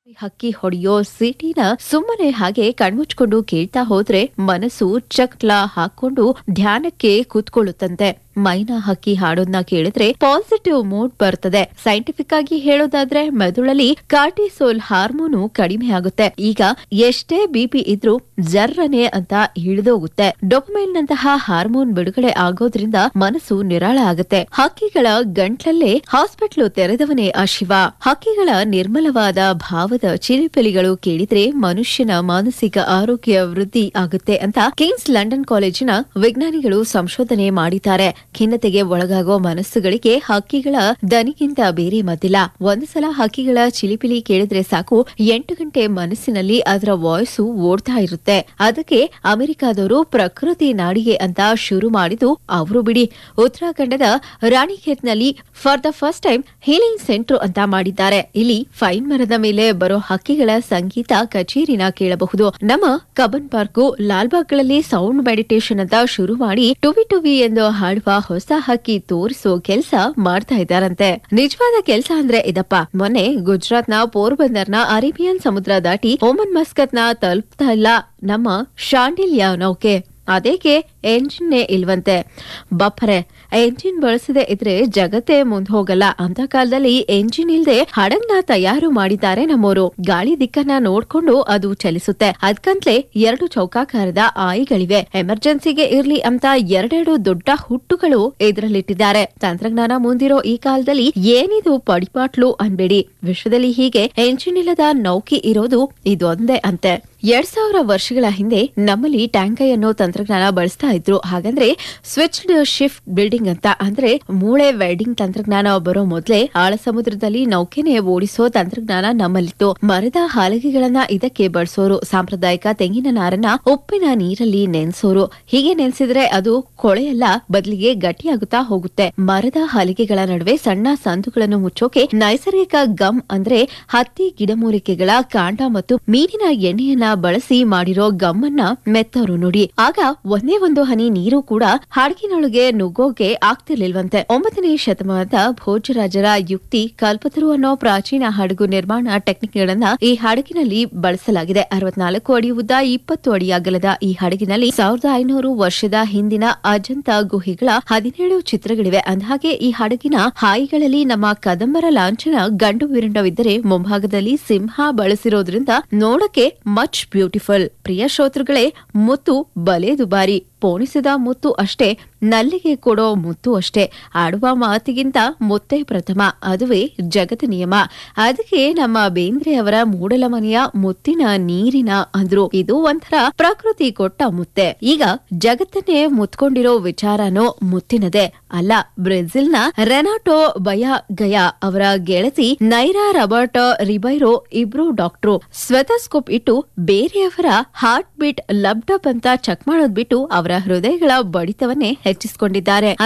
ಹಕ್ಕಿ ಹೊಡೆಯೋ ಸಿಟಿನ ಸುಮ್ಮನೆ ಹಾಗೆ ಕಣ್ಮುಚ್ಕೊಂಡು ಕೇಳ್ತಾ ಹೋದ್ರೆ ಮನಸ್ಸು ಚಕ್ಲ ಹಾಕೊಂಡು ಧ್ಯಾನಕ್ಕೆ ಕೂತ್ಕೊಳ್ಳುತ್ತಂತೆ ಮೈನಾ ಹಕ್ಕಿ ಹಾಡೋದ್ನ ಕೇಳಿದ್ರೆ ಪಾಸಿಟಿವ್ ಮೂಡ್ ಬರ್ತದೆ ಸೈಂಟಿಫಿಕ್ ಆಗಿ ಹೇಳೋದಾದ್ರೆ ಮೆದುಳಲ್ಲಿ ಕಾರ್ಟಿಸೋಲ್ ಹಾರ್ಮೋನು ಕಡಿಮೆ ಆಗುತ್ತೆ ಈಗ ಎಷ್ಟೇ ಬಿಪಿ ಇದ್ರೂ ಜರ್ರನೆ ಅಂತ ಹಿಡಿದೋಗುತ್ತೆ ಡೊಪಮೈನ್ ನಂತಹ ಹಾರ್ಮೋನ್ ಬಿಡುಗಡೆ ಆಗೋದ್ರಿಂದ ಮನಸ್ಸು ನಿರಾಳ ಆಗುತ್ತೆ ಹಕ್ಕಿಗಳ ಗಂಟ್ಲಲ್ಲೇ ಹಾಸ್ಪಿಟ್ಲು ತೆರೆದವನೇ ಆ ಶಿವ ಹಕ್ಕಿಗಳ ನಿರ್ಮಲವಾದ ಭಾವದ ಚಿಲಿಪಿಲಿಗಳು ಕೇಳಿದ್ರೆ ಮನುಷ್ಯನ ಮಾನಸಿಕ ಆರೋಗ್ಯ ವೃದ್ಧಿ ಆಗುತ್ತೆ ಅಂತ ಕಿಂಗ್ಸ್ ಲಂಡನ್ ಕಾಲೇಜಿನ ವಿಜ್ಞಾನಿಗಳು ಸಂಶೋಧನೆ ಮಾಡಿದ್ದಾರೆ ಖಿನ್ನತೆಗೆ ಒಳಗಾಗೋ ಮನಸ್ಸುಗಳಿಗೆ ಹಕ್ಕಿಗಳ ದನಿಗಿಂತ ಬೇರೆ ಮದ್ದಿಲ್ಲ ಒಂದು ಸಲ ಹಕ್ಕಿಗಳ ಚಿಲಿಪಿಲಿ ಕೇಳಿದ್ರೆ ಸಾಕು ಎಂಟು ಗಂಟೆ ಮನಸ್ಸಿನಲ್ಲಿ ಅದರ ವಾಯ್ಸು ಓಡ್ತಾ ಇರುತ್ತೆ ಅದಕ್ಕೆ ಅಮೆರಿಕಾದವರು ಪ್ರಕೃತಿ ನಾಡಿಗೆ ಅಂತ ಶುರು ಮಾಡಿದ್ದು ಅವರು ಬಿಡಿ ಉತ್ತರಾಖಂಡದ ರಾಣಿಖೇತ್ನಲ್ಲಿ for the first time healing centre ಅಂತ ಮಾಡಿದ್ದಾರೆ ಇಲ್ಲಿ ಫೈನ್ ಮರದ ಮೇಲೆ ಬರೋ ಹಕ್ಕಿಗಳ ಸಂಗೀತ ಕಚೇರಿನ ಕೇಳಬಹುದು ನಮ್ಮ ಕಬನ್ ಪಾರ್ಕು ಲಾಲ್ಬಾಗ್ಗಳಲ್ಲಿ ಸೌಂಡ್ ಮೆಡಿಟೇಷನ್ ಅಂತ ಶುರು ಮಾಡಿ ಟುವಿ ಟುವಿ ಎಂದು ಹಾಡುವ ಹೊಸ ಹಕ್ಕಿ ತೋರಿಸೋ ಕೆಲಸ ಮಾಡ್ತಾ ಇದ್ದಾರಂತೆ ನಿಜವಾದ ಕೆಲಸ ಅಂದ್ರೆ ಇದಪ್ಪ ಮೊನ್ನೆ ಗುಜರಾತ್ನ ಪೋರ್ಬಂದರ್ನ ಅರೇಬಿಯನ್ ಸಮುದ್ರ ದಾಟಿ ಓಮನ್ ಮಸ್ಕತ್ನ ತಲುಪ್ತಾ ಇಲ್ಲ ನಮ್ಮ ಶಾಂಡಿಲ್ಯ ನೌಕೆ ಅದೇಕೆ ಎಂಜಿನ್ನೇ ಇಲ್ವಂತೆ ಬಪ್ಪರೆ ಎಂಜಿನ್ ಬಳಸದೆ ಇದ್ರೆ ಜಗತ್ತೇ ಮುಂದ್ ಹೋಗಲ್ಲ ಅಂತ ಕಾಲದಲ್ಲಿ ಎಂಜಿನ್ ಇಲ್ದೆ ಹಡಗ್ನ ತಯಾರು ಮಾಡಿದ್ದಾರೆ ನಮ್ಮೋರು ಗಾಳಿ ದಿಕ್ಕನ್ನ ನೋಡ್ಕೊಂಡು ಅದು ಚಲಿಸುತ್ತೆ ಅದ್ಕಂತ್ಲೆ ಎರಡು ಚೌಕಾಕಾರದ ಆಯಿಗಳಿವೆ ಎಮರ್ಜೆನ್ಸಿಗೆ ಇರ್ಲಿ ಅಂತ ಎರಡೆರಡು ದೊಡ್ಡ ಹುಟ್ಟುಗಳು ಇದರಲ್ಲಿಟ್ಟಿದ್ದಾರೆ ತಂತ್ರಜ್ಞಾನ ಮುಂದಿರೋ ಈ ಕಾಲದಲ್ಲಿ ಏನಿದು ಪಡಿಪಾಟ್ಲು ಅನ್ಬೇಡಿ ವಿಶ್ವದಲ್ಲಿ ಹೀಗೆ ಎಂಜಿನ್ ಇಲ್ಲದ ನೌಕೆ ಇರೋದು ಇದೊಂದೇ ಅಂತೆ ಎರಡ್ ಸಾವಿರ ವರ್ಷಗಳ ಹಿಂದೆ ನಮ್ಮಲ್ಲಿ ಟ್ಯಾಂಕೈ ಅನ್ನೋ ತಂತ್ರಜ್ಞಾನ ಬಳಸ್ತಾ ಇದ್ರು ಹಾಗಂದ್ರೆ ಸ್ವಿಚ್ಡ್ ಶಿಫ್ಟ್ ಬಿಲ್ಡಿಂಗ್ ಅಂತ ಅಂದ್ರೆ ಮೂಳೆ ವೆಲ್ಡಿಂಗ್ ತಂತ್ರಜ್ಞಾನ ಬರೋ ಮೊದಲೇ ಆಳ ಸಮುದ್ರದಲ್ಲಿ ನೌಕೆನೆ ಓಡಿಸೋ ತಂತ್ರಜ್ಞಾನ ನಮ್ಮಲ್ಲಿತ್ತು ಮರದ ಹಾಲಗಿಗಳನ್ನ ಇದಕ್ಕೆ ಬಳಸೋರು ಸಾಂಪ್ರದಾಯಿಕ ತೆಂಗಿನ ನಾರನ್ನ ಉಪ್ಪಿನ ನೀರಲ್ಲಿ ನೆನೆಸೋರು ಹೀಗೆ ನೆನೆಸಿದ್ರೆ ಅದು ಕೊಳೆಯಲ್ಲ ಬದಲಿಗೆ ಗಟ್ಟಿಯಾಗುತ್ತಾ ಹೋಗುತ್ತೆ ಮರದ ಹಲಿಗೆಗಳ ನಡುವೆ ಸಣ್ಣ ಸಂದುಗಳನ್ನು ಮುಚ್ಚೋಕೆ ನೈಸರ್ಗಿಕ ಗಮ್ ಅಂದ್ರೆ ಹತ್ತಿ ಗಿಡಮೂಲಿಕೆಗಳ ಕಾಂಡ ಮತ್ತು ಮೀನಿನ ಎಣ್ಣೆಯನ್ನ ಬಳಸಿ ಮಾಡಿರೋ ಗಮ್ಮನ್ನ ಮೆತ್ತೋರು ನೋಡಿ ಆಗ ಒಂದೇ ಒಂದು ಹನಿ ನೀರು ಕೂಡ ಹಡಗಿನೊಳಗೆ ನುಗ್ಗೋಕೆ ಆಗ್ತಿರ್ಲಿಲ್ವಂತೆ ಒಂಬತ್ತನೇ ಶತಮಾನದ ಭೋಜರಾಜರ ಯುಕ್ತಿ ಕಲ್ಪತರು ಅನ್ನೋ ಪ್ರಾಚೀನ ಹಡಗು ನಿರ್ಮಾಣ ಟೆಕ್ನಿಕ್ಗಳನ್ನ ಈ ಹಡಗಿನಲ್ಲಿ ಬಳಸಲಾಗಿದೆ ಅರವತ್ನಾಲ್ಕು ಅಡಿ ಉದ್ದ ಇಪ್ಪತ್ತು ಅಡಿ ಅಗಲದ ಈ ಹಡಗಿನಲ್ಲಿ ಸಾವಿರದ ಐನೂರು ವರ್ಷದ ಹಿಂದಿನ ಅಜಂತ ಗುಹಿಗಳ ಹದಿನೇಳು ಚಿತ್ರಗಳಿವೆ ಅಂದಹಾಗೆ ಈ ಹಡಗಿನ ಹಾಯಿಗಳಲ್ಲಿ ನಮ್ಮ ಕದಂಬರ ಲಾಂಛನ ಗಂಡು ವಿರಂಡವಿದ್ದರೆ ಮುಂಭಾಗದಲ್ಲಿ ಸಿಂಹ ಬಳಸಿರೋದ್ರಿಂದ ನೋಡಕ್ಕೆ ಮಚ್ ಬ್ಯೂಟಿಫುಲ್ ಪ್ರಿಯ ಶ್ರೋತೃಗಳೇ ಮುತ್ತು ಬಲೆ ದುಬಾರಿ ಪೋಣಿಸಿದ ಮುತ್ತು ಅಷ್ಟೇ ನಲ್ಲಿಗೆ ಕೊಡೋ ಮುತ್ತು ಅಷ್ಟೇ ಆಡುವ ಮಾತಿಗಿಂತ ಮುತ್ತೇ ಪ್ರಥಮ ಅದುವೇ ಜಗತ ನಿಯಮ ಅದಕ್ಕೆ ನಮ್ಮ ಬೇಂದ್ರೆ ಅವರ ಮೂಡಲಮನೆಯ ಮುತ್ತಿನ ನೀರಿನ ಅಂದ್ರು ಇದು ಒಂಥರ ಪ್ರಕೃತಿ ಕೊಟ್ಟ ಮುತ್ತೆ ಈಗ ಜಗತ್ತನ್ನೇ ಮುತ್ಕೊಂಡಿರೋ ವಿಚಾರನೋ ಮುತ್ತಿನದೇ ಅಲ್ಲ ಬ್ರೆಜಿಲ್ನ ರೆನಾಟೋ ಬಯ ಗಯಾ ಅವರ ಗೆಳತಿ ನೈರಾ ರಬರ್ಟ್ ರಿಬೈರೋ ಇಬ್ರು ಡಾಕ್ಟ್ರು ಸ್ವೆತಸ್ಕೋಪ್ ಇಟ್ಟು ಬೇರೆಯವರ ಹಾರ್ಟ್ ಬೀಟ್ ಲಬ್ಡಬ್ ಅಂತ ಚೆಕ್ ಮಾಡೋದ್ ಬಿಟ್ಟು ಅವರ ಹೃದಯಗಳ ಬಡಿತವನ್ನೇ ಹೆಚ್ಚಿಸಿಕೊಂಡಿದ್ದಾರೆ